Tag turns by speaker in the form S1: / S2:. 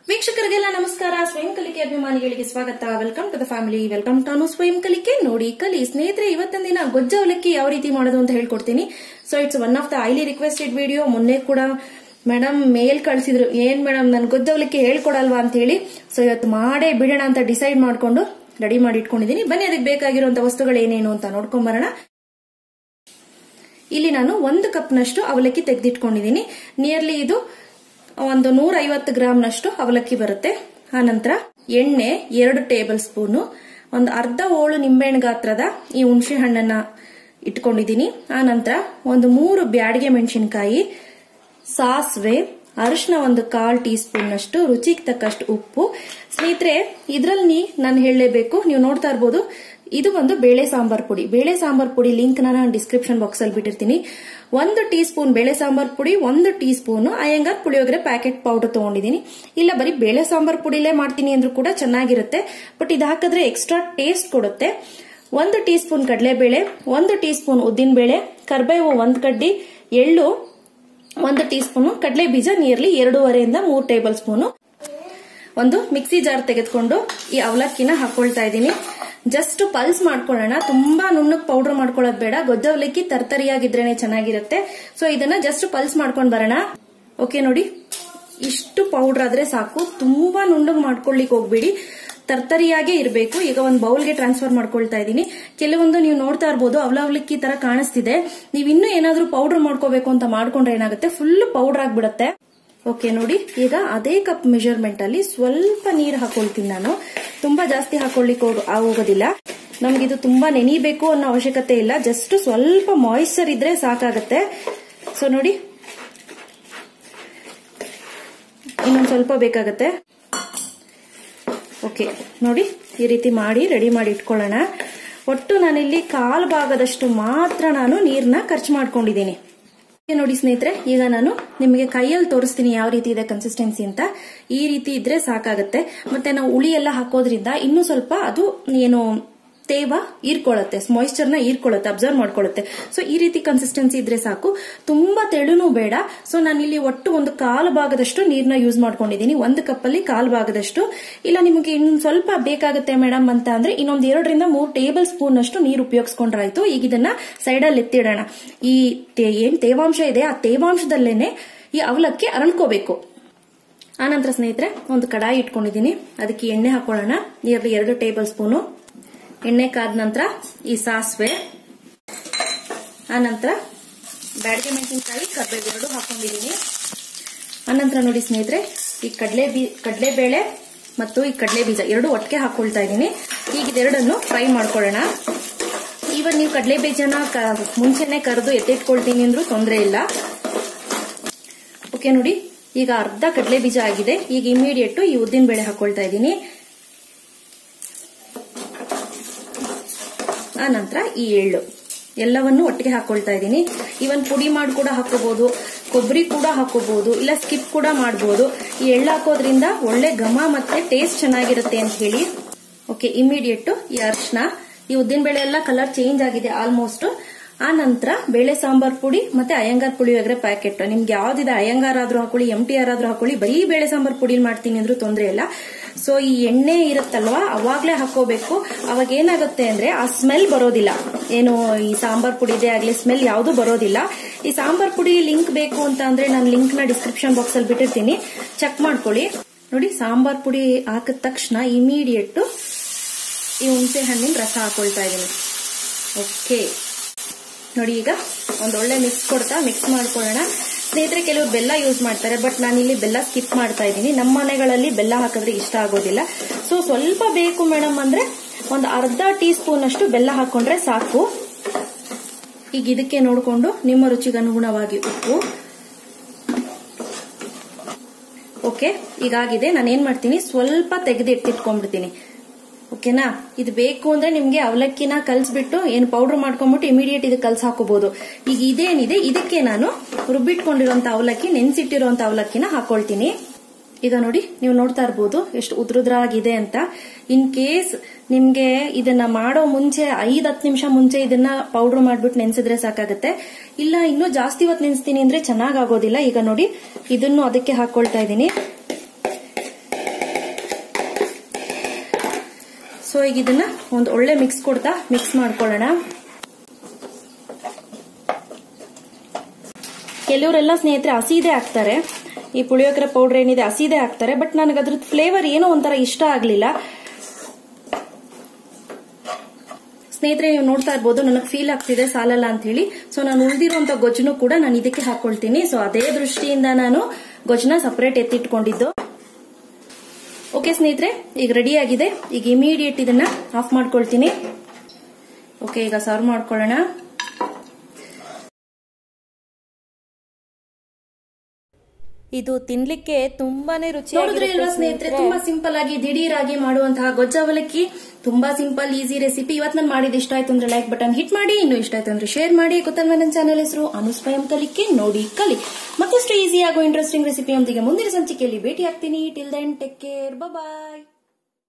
S1: ವೀಕ್ಷಕರಿಗೆಲ್ಲ ನಮಸ್ಕಾರ ಸ್ವಯಂ ಕಲಿಕೆ ಅಭಿಮಾನಿಗಳಿಗೆ ಸ್ವಾಗತ welcome to the family welcome to ಸ್ವಯಂ ಕಲಿಕೆ ನೋಡಿ ಕಲಿ ಸ್ನೇಹಿತರೆ ಇವತ್ತಿನ ದಿನ ಗೊಜ್ಜ ಅವಲಕ್ಕಿ ಯಾವ ರೀತಿ ಮಾಡೋದು ಅಂತ ಹೇಳ್ಕೊಡ್ತೀನಿ so it's one of the highly requested video ಮೊನ್ನೆ ಕೂಡ ಮೇಡಮ್ ಮೇಲ್ ಕಳ್ಸಿದ್ರು ಏನ್ ಮೇಡಮ್ ನನ್ ಗೊಜ್ಜ ಅವಲಕ್ಕಿ ಹೇಳ್ಕೊಡಲ್ವಾ ಅಂತ ಹೇಳಿ ಸೊ ಇವತ್ತು ಮಾಡೇ ಬಿಡೋಣ ಅಂತ ಡಿಸೈಡ್ ಮಾಡ್ಕೊಂಡು ರೆಡಿ ಮಾಡಿ ಇಟ್ಕೊಂಡಿದ್ದೀನಿ ಬನ್ನಿ ಅದಕ್ಕೆ ಬೇಕಾಗಿರುವಂತ ವಸ್ತುಗಳು ಏನೇನು ಅಂತ ನೋಡ್ಕೊಂಬರೋಣ ಇಲ್ಲಿ ನಾನು ಒಂದು ಕಪ್ನಷ್ಟು ಅವಲಕ್ಕಿ ತೆಗೆದಿಟ್ಕೊಂಡಿದ್ದೀನಿ ನಿಯರ್ಲಿ ಇದು ಒಂದು ನೂರ ಐವತ್ತು ಗ್ರಾಮ್ನಷ್ಟು ಅವಲಕ್ಕಿ ಬರುತ್ತೆ ಆನಂತರ ಎಣ್ಣೆ ಎರಡು ಟೇಬಲ್ ಸ್ಪೂನು ಒಂದು ಅರ್ಧ ಓಳು ನಿಂಬೆಹಣ್ಣು ಗಾತ್ರದ ಈ ಹುಣಸೆ ಹಣ್ಣನ್ನ ಇಟ್ಕೊಂಡಿದ್ದೀನಿ ಆನಂತರ ಒಂದು ಮೂರು ಬ್ಯಾಡಿಗೆ ಮೆಣಸಿನಕಾಯಿ ಸಾಸಿವೆ ಅರಿಶಿನ ಒಂದು ಕಾಲ್ ಟೀ ಸ್ಪೂನ್ ಅಷ್ಟು ರುಚಿಗೆ ತಕ್ಕಷ್ಟು ಉಪ್ಪು ಸ್ನೇಹಿತರೆ ಇದರಲ್ಲಿ ನಾನು ಹೇಳಲೇಬೇಕು ನೀವು ನೋಡ್ತಾ ಇರ್ಬೋದು ಇದು ಒಂದು ಬೇಳೆ ಸಾಂಬಾರ್ ಪುಡಿ ಬೇಳೆ ಸಾಂಬಾರ್ ಪುಡಿ ಲಿಂಕ್ ನಾನು ಡಿಸ್ಕ್ರಿಪ್ಷನ್ ಬಾಕ್ಸ್ ಅಲ್ಲಿ ಬಿಟ್ಟಿರ್ತೀನಿ ಒಂದು ಟೀ ಸ್ಪೂನ್ ಬೇಳೆ ಸಾಂಬಾರ್ ಪುಡಿ ಒಂದು teaspoon Iyengar puliyogare packet powder ತಗೊಂಡಿದ್ದೀನಿ ಇಲ್ಲ ಬರೀ ಬೇಳೆ ಸಾಂಬಾರ್ ಪುಡಿಲೇ ಮಾಡ್ತೀನಿ ಅಂದ್ರೂ ಕೂಡ ಚೆನ್ನಾಗಿರುತ್ತೆ ಬಟ್ ಇದು ಹಾಕಿದ್ರೆ ಎಕ್ಸ್ಟ್ರಾ ಟೇಸ್ಟ್ ಕೊಡುತ್ತೆ ಒಂದು ಟೀ ಸ್ಪೂನ್ ಕಡಲೆಬೇಳೆ ಒಂದು ಟೀ ಸ್ಪೂನ್ ಉದ್ದಿನಬೇಳೆ ಕರ್ಬೇವು ಒಂದು ಕಡ್ಡಿ ಎಳ್ಳು ಒಂದು ಟೀ ಸ್ಪೂನು ಕಡಲೆ ಬೀಜ ನಿಯರ್ಲಿ ಎರಡೂವರೆಯಿಂದ ಮೂರು ಟೇಬಲ್ ಸ್ಪೂನು ಒಂದು ಮಿಕ್ಸಿ ಜಾರ್ ತೆಗೆದುಕೊಂಡು ಈ ಅವಲಕ್ಕಿನ ಹಾಕೊಳ್ತಾ ಇದ್ದೀನಿ ಜಸ್ಟ್ ಪಲ್ಸ್ ಮಾಡ್ಕೊಳ್ಳೋಣ ತುಂಬಾ ನುಣ್ಣಗ್ ಪೌಡರ್ ಮಾಡ್ಕೊಳ್ಳೋದು ಬೇಡ ಗೊಜ್ಜ ಅವಲಕ್ಕಿ ತರ್ತರಿಯಾಗಿದ್ರೇನೆ ಚೆನ್ನಾಗಿರುತ್ತೆ ಸೊ ಇದನ್ನ ಜಸ್ಟ್ ಪಲ್ಸ್ ಮಾಡ್ಕೊಂಡ್ ಬರೋಣ ಓಕೆ ನೋಡಿ ಇಷ್ಟು ಪೌಡರ್ ಆದ್ರೆ ಸಾಕು ತುಂಬಾ ನುಣ್ಣಗ್ ಮಾಡ್ಕೊಳ್ಳಿಕ್ ಹೋಗ್ಬೇಡಿ ತರ್ತರಿಯಾಗೇ ಇರಬೇಕು ಈಗ ಒಂದು ಬೌಲ್ಗೆ ಟ್ರಾನ್ಸ್ಫರ್ ಮಾಡ್ಕೊಳ್ತಾ ಇದ್ದೀನಿ ಕೆಲವೊಂದು ನೀವು ನೋಡ್ತಾ ಇರ್ಬೋದು ಅವಲ ಅವಲಕ್ಕಿ ತರ ಕಾಣಿಸ್ತಿದೆ ನೀವು ಇನ್ನೂ ಏನಾದ್ರೂ ಪೌಡರ್ ಮಾಡ್ಕೋಬೇಕು ಅಂತ ಮಾಡ್ಕೊಂಡ್ರೆ ಏನಾಗುತ್ತೆ ಫುಲ್ ಪೌಡರ್ ಆಗ್ಬಿಡುತ್ತೆ ಓಕೆ ನೋಡಿ ಈಗ ಅದೇ ಕಪ್ ಮೆಜರ್ಮೆಂಟ್ ಅಲ್ಲಿ ಸ್ವಲ್ಪ ನೀರು ಹಾಕೊಳ್ತೀನಿ ನಾನು ತುಂಬಾ ಜಾಸ್ತಿ ಹಾಕೊಳ್ಳಿಕ್ಕೆ ಹೋಗೋದಿಲ್ಲ ನಮ್ಗಿದು ತುಂಬಾ ನೆನಿಬೇಕು ಅನ್ನೋ ಅವಶ್ಯಕತೆ ಇಲ್ಲ ಜಸ್ಟ್ ಸ್ವಲ್ಪ ಮಾಯಿಶ್ಚರ್ ಇದ್ರೆ ಸಾಕಾಗತ್ತೆ ಸೊ ನೋಡಿ ಇನ್ನೊಂದು ಸ್ವಲ್ಪ ಬೇಕಾಗತ್ತೆ ಓಕೆ ನೋಡಿ ಈ ರೀತಿ ಮಾಡಿ ರೆಡಿ ಮಾಡಿ ಇಟ್ಕೊಳ್ಳೋಣ ಒಟ್ಟು ನಾನಿಲ್ಲಿ ಕಾಲು ಭಾಗದಷ್ಟು ಮಾತ್ರ ನಾನು ನೀರನ್ನ ಖರ್ಚು ಮಾಡ್ಕೊಂಡಿದ್ದೀನಿ ನೋಡಿ ಸ್ನೇಹಿತರೆ ಈಗ ನಾನು ನಿಮಗೆ ಕೈಯಲ್ಲಿ ತೋರಿಸ್ತೀನಿ ಯಾವ ರೀತಿ ಇದೆ ಕನ್ಸಿಸ್ಟೆನ್ಸಿ ಅಂತ ಈ ರೀತಿ ಇದ್ರೆ ಸಾಕಾಗತ್ತೆ ಮತ್ತೆ ನಾವು ಉಳಿ ಎಲ್ಲ ಹಾಕೋದ್ರಿಂದ ಇನ್ನೂ ಸ್ವಲ್ಪ ಅದು ಏನು ತೇವ ಹೀರ್ಕೊಳ್ಳುತ್ತೆ ಮಾಯಿಶ್ಚರ್ನ ಹೀರ್ಕೊಳ್ಳುತ್ತೆ ಅಬ್ಸರ್ವ್ ಮಾಡ್ಕೊಳ್ಳುತ್ತೆ ಸೊ ಈ ರೀತಿ ಕನ್ಸಿಸ್ಟೆನ್ಸಿ ಇದ್ರೆ ಸಾಕು ತುಂಬಾ ತೆಳುನೂ ಬೇಡ ಸೊ ನಾನು ಇಲ್ಲಿ ಒಟ್ಟು ಒಂದು ಕಾಲು ಭಾಗದಷ್ಟು ನೀರ್ನ ಯೂಸ್ ಮಾಡ್ಕೊಂಡಿದ್ದೀನಿ ಒಂದು ಕಪ್ಪಲ್ಲಿ ಕಾಲು ಭಾಗದಷ್ಟು ಇಲ್ಲ ನಿಮಗೆ ಇನ್ನು ಸ್ವಲ್ಪ ಬೇಕಾಗುತ್ತೆ ಮೇಡಮ್ ಅಂತ ಅಂದ್ರೆ ಇನ್ನೊಂದು ಎರಡರಿಂದ ಮೂರು ಟೇಬಲ್ ಸ್ಪೂನ್ ಅಷ್ಟು ನೀರು ಉಪಯೋಗಿಸ್ಕೊಂಡ್ರಾಯ್ತು ಈಗ ಇದನ್ನ ಸೈಡಲ್ಲಿ ಎತ್ತಿಡೋಣ ಈ ಏನ್ ತೇವಾಂಶ ಇದೆ ಆ ತೇವಾಂಶದಲ್ಲೇನೆ ಈ ಅವಲಕ್ಕಿ ಅರಳ್ಕೋಬೇಕು ಆನಂತರ ಸ್ನೇಹಿತರೆ ಒಂದು ಕಡಾಯಿ ಇಟ್ಕೊಂಡಿದ್ದೀನಿ ಅದಕ್ಕೆ ಎಣ್ಣೆ ಹಾಕೊಳ್ಳೋಣ ನಿಯರ್ಲಿ ಎರಡು ಟೇಬಲ್ ಸ್ಪೂನು ಎಣ್ಣೆ ಕಾದ ನಂತರ ಈ ಸಾಸಿವೆ ಆನಂತರ ಬ್ಯಾಡಿಗೆ ಮೆಣಸಿನಕಾಯಿ ಕರ್ಬೇವು ಎರಡು ಹಾಕೊಂಡಿದ್ದೀನಿ ಆನಂತರ ನೋಡಿ ಸ್ನೇಹಿತರೆ ಈ ಕಡಲೆ ಬೀ ಕಡಲೆಬೇಳೆ ಮತ್ತು ಈ ಕಡಲೆ ಬೀಜ ಎರಡು ಒಟ್ಟಿಗೆ ಹಾಕೊಳ್ತಾ ಇದ್ದೀನಿ ಈಗ ಇದೆರಡನ್ನು ಫ್ರೈ ಮಾಡ್ಕೊಳ್ಳೋಣ ಇವನ್ ನೀವು ಕಡಲೆ ಬೀಜನ ಮುಂಚೆನೆ ಕರೆದು ಎತ್ತಿಟ್ಕೊಳ್ತೀನಿ ಅಂದ್ರೂ ತೊಂದರೆ ಇಲ್ಲ ಓಕೆ ನೋಡಿ ಈಗ ಅರ್ಧ ಕಡಲೆ ಬೀಜ ಆಗಿದೆ ಈಗ ಇಮಿಡಿಯೇಟ್ ಈ ಉದ್ದಿನ ಬೇಳೆ ಹಾಕೊಳ್ತಾ ಇದ್ದೀನಿ ಆ ನಂತರ ಈ ಎಳ್ಳು ಎಲ್ಲವನ್ನು ಒಟ್ಟಿಗೆ ಹಾಕೊಳ್ತಾ ಇದ್ದೀನಿ ಇವನ್ ಪುಡಿ ಮಾಡಿ ಕೂಡ ಹಾಕೋಬಹುದು ಕೊಬ್ಬರಿ ಕೂಡ ಹಾಕೋಬಹುದು ಇಲ್ಲ ಸ್ಕಿಪ್ ಕೂಡ ಮಾಡಬಹುದು ಈ ಎಳ್ಳು ಹಾಕೋದ್ರಿಂದ ಒಳ್ಳೆ ಘಮ ಮತ್ತೆ ಟೇಸ್ಟ್ ಚೆನ್ನಾಗಿರುತ್ತೆ ಅಂತ ಹೇಳಿ ಓಕೆ ಇಮಿಡಿಯೇಟ್ ಈ ಅರ್ಶನ ಈ ಉದ್ದಿನ ಬೇಳೆ ಎಲ್ಲ ಕಲರ್ ಚೇಂಜ್ ಆಗಿದೆ ಆಲ್ಮೋಸ್ಟ್ ಆ ನಂತರ ಬೇಳೆ ಸಾಂಬಾರ್ ಪುಡಿ ಮತ್ತೆ ಅಯ್ಯಂಗಾರ್ ಪುಳಿಯೋಗರೆ ಪ್ಯಾಕೆಟ್ ನಿಮ್ಗೆ ಯಾವ್ದಿದೆ ಅಯ್ಯಂಗಾರ್ ಆದ್ರೂ ಹಾಕೊಳ್ಳಿ ಎಂ ಟಿ ಆರ್ ಆದ್ರೂ ಹಾಕೊಳ್ಳಿ ಬರೀ ಬೇಳೆ ಸಾಂಬಾರ್ ಪುಡಿ ಮಾಡ್ತೀನಿ ಅಂದ್ರೂ ತೊಂದರೆ ಇಲ್ಲ ಸೊ ಈ ಎಣ್ಣೆ ಇರುತ್ತಲ್ವಾ ಅವಾಗ್ಲೇ ಹಾಕೋಬೇಕು ಅವಾಗ ಏನಾಗುತ್ತೆ ಅಂದ್ರೆ ಆ ಸ್ಮೆಲ್ ಬರೋದಿಲ್ಲ ಏನು ಈ ಸಾಂಬಾರ್ ಪುಡಿದೇ ಆಗ್ಲಿ ಸ್ಮೆಲ್ ಯಾವುದು ಬರೋದಿಲ್ಲ ಈ ಸಾಂಬಾರ್ ಪುಡಿ ಲಿಂಕ್ ಬೇಕು ಅಂತ ಅಂದ್ರೆ ನಾನು ಲಿಂಕ್ ನ ಡಿಸ್ಕ್ರಿಪ್ಷನ್ ಬಾಕ್ಸ್ ಅಲ್ಲಿ ಬಿಟ್ಟಿರ್ತೀನಿ ಚೆಕ್ ಮಾಡ್ಕೊಳ್ಳಿ ನೋಡಿ ಸಾಂಬಾರ್ ಪುಡಿ ಹಾಕಿದ ತಕ್ಷಣ ಇಮಿಡಿಯೇಟ್ ಈ ಹುಣಸೆ ಹಣ್ಣಿನ ರಸ ಹಾಕೊಳ್ತಾ ಇದ್ದೀನಿ ಓಕೆ ನೋಡಿ ಈಗ ಒಂದೊಳ್ಳೆ ಮಿಕ್ಸ್ ಕೊಡ್ತಾ ಮಿಕ್ಸ್ ಮಾಡ್ಕೊಳ್ಳೋಣ ಸ್ನೇಹಿತರೆ ಕೆಲವರು ಬೆಲ್ಲ ಯೂಸ್ ಮಾಡ್ತಾರೆ ಬಟ್ ನಾನಿಲ್ಲಿ ಬೆಲ್ಲ ಸ್ಕಿಪ್ ಮಾಡ್ತಾ ಇದ್ದೀನಿ ನಮ್ಮ ಮನೆಗಳಲ್ಲಿ ಬೆಲ್ಲ ಹಾಕಿದ್ರೆ ಇಷ್ಟ ಆಗೋದಿಲ್ಲ ಸೊ ಸ್ವಲ್ಪ ಬೇಕು ಮೇಡಮ್ ಅಂದ್ರೆ ಒಂದು ಅರ್ಧ ಟೀ ಸ್ಪೂನ್ ಅಷ್ಟು ಬೆಲ್ಲ ಹಾಕೊಂಡ್ರೆ ಸಾಕು ಈಗ ಇದಕ್ಕೆ ನೋಡಿಕೊಂಡು ನಿಮ್ಮ ರುಚಿಗೆ ಅನುಗುಣವಾಗಿ ಉಪ್ಪು ಓಕೆ ಈಗಾಗಿದೆ ನಾನು ಏನ್ ಮಾಡ್ತೀನಿ ಸ್ವಲ್ಪ ತೆಗೆದು ಎತ್ತಿಟ್ಕೊಂಡ್ಬಿಡ್ತೀನಿ ಓಕೆನಾ ಇದು ಬೇಕು ಅಂದ್ರೆ ನಿಮ್ಗೆ ಅವಲಕ್ಕಿನ ಕಲ್ಸ್ಬಿಟ್ಟು ಏನ್ ಪೌಡರ್ ಮಾಡ್ಕೊಂಡ್ಬಿಟ್ಟು ಇಮಿಡಿಯೇಟ್ ಇದಕ್ಕೆ ಕಲ್ಸ್ ಹಾಕೋಬಹುದು ಈಗ ಇದೇನಿದೆ ಇದಕ್ಕೆ ನಾನು ರುಬ್ಬಿಟ್ಕೊಂಡಿರುವಂತ ಅವಲಕ್ಕಿ ನೆನ್ಸಿಟ್ಟಿರುವಂತ ಅವಲಕ್ಕಿನ ಹಾಕೊಳ್ತೀನಿ ಈಗ ನೋಡಿ ನೀವು ನೋಡ್ತಾ ಇರ್ಬೋದು ಎಷ್ಟು ಉದ್ರುದ್ರಾಗಿದೆ ಅಂತ ಇನ್ ಕೇಸ್ ನಿಮ್ಗೆ ಇದನ್ನ ಮಾಡೋ ಮುಂಚೆ ಐದ್ ಹತ್ತು ನಿಮಿಷ ಮುಂಚೆ ಇದನ್ನ ಪೌಡರ್ ಮಾಡ್ಬಿಟ್ಟು ನೆನ್ಸಿದ್ರೆ ಸಾಕಾಗುತ್ತೆ ಇಲ್ಲ ಇನ್ನೂ ಜಾಸ್ತಿ ಹೊತ್ತು ನೆನ್ಸ್ತೀನಿ ಅಂದ್ರೆ ಚೆನ್ನಾಗ್ ಆಗೋದಿಲ್ಲ ಈಗ ನೋಡಿ ಇದನ್ನು ಅದಕ್ಕೆ ಹಾಕೊಳ್ತಾ ಇದ್ದೀನಿ ಸೊ ಈಗ ಇದನ್ನ ಒಂದು ಒಳ್ಳೆ ಮಿಕ್ಸ್ ಕೊಡ್ತಾ ಮಿಕ್ಸ್ ಮಾಡ್ಕೊಳ್ಳೋಣ ಕೆಲವರೆಲ್ಲ ಸ್ನೇಹಿತರೆ ಹಸಿದೆ ಹಾಕ್ತಾರೆ ಈ ಪುಳಿಯೋಗರೆ ಪೌಡರ್ ಏನಿದೆ ಹಸಿದೆ ಹಾಕ್ತಾರೆ ಬಟ್ ನನಗೆ ಅದ್ರದ್ದು ಫ್ಲೇವರ್ ಏನೋ ಒಂಥರ ಇಷ್ಟ ಆಗ್ಲಿಲ್ಲ ಸ್ನೇಹಿತರೆ ನೀವು ನೋಡ್ತಾ ಇರ್ಬೋದು ನನಗೆ ಫೀಲ್ ಆಗ್ತಿದೆ ಸಾಲಲ್ಲ ಅಂತ ಹೇಳಿ ಸೊ ನಾನು ಉಳಿದಿರುವಂತ ಗೊಜ್ಜನ್ನು ಕೂಡ ನಾನು ಇದಕ್ಕೆ ಹಾಕೊಳ್ತೀನಿ ಸೊ ಅದೇ ದೃಷ್ಟಿಯಿಂದ ನಾನು ಗೊಜ್ಜನ್ನ ಸಪರೇಟ್ ಎತ್ತಿಟ್ಕೊಂಡಿದ್ದು ಓಕೆ ಸ್ನೇಹಿತರೆ ಈಗ ರೆಡಿ ಆಗಿದೆ ಈಗ ಇಮಿಡಿಯೇಟ್ ಇದನ್ನ ಆಫ್ ಮಾಡ್ಕೊಳ್ತೀನಿ ಓಕೆ ಈಗ ಸರ್ವ್ ಮಾಡ್ಕೊಳ್ಳೋಣ
S2: ಇದು ತಿನ್ಲಿಕ್ಕೆ ತುಂಬಾನೇ ರುಚಿ
S1: ನೋಡಿದ್ರೆ ಅಲ್ವಾ ಸ್ನೇಹಿತರೆ ತುಂಬಾ ಸಿಂಪಲ್ ಆಗಿ ದಿಢೀರ್ ಆಗಿ ಮಾಡುವಂತಹ ಗೊಜ್ಜ ಅವಲಕ್ಕಿ ತುಂಬಾ ಸಿಂಪಲ್ ಈಸಿ ರೆಸಿಪಿ ಇವತ್ತು ನಾನು ಮಾಡಿದ ಇಷ್ಟ ಆಯ್ತು ಅಂದ್ರೆ ಲೈಕ್ ಬಟನ್ ಹಿಟ್ ಮಾಡಿ ಇನ್ನು ಇಷ್ಟ ಆಯ್ತು ಅಂದ್ರೆ ಶೇರ್ ಮಾಡಿ ಗೊತ್ತಲ್ವಾ ನನ್ನ ಚಾನಲ್ ಹೆಸರು ಅನುಸ್ವಯಂ ಕಲಿಕೆ ನೋಡಿ ಕಲಿ ಮತ್ತಷ್ಟು ಈಸಿ ಆಗೋ ಇಂಟ್ರೆಸ್ಟಿಂಗ್ ರೆಸಿಪಿಯೊಂದಿಗೆ ಮುಂದಿನ ಸಂಚಿಕೆಯಲ್ಲಿ ಭೇಟಿ ಆಗ್ತೀನಿ ಟಿಲ್ ದೆನ್ ಟೇಕ್ ಕೇರ್ ಬಾಯ್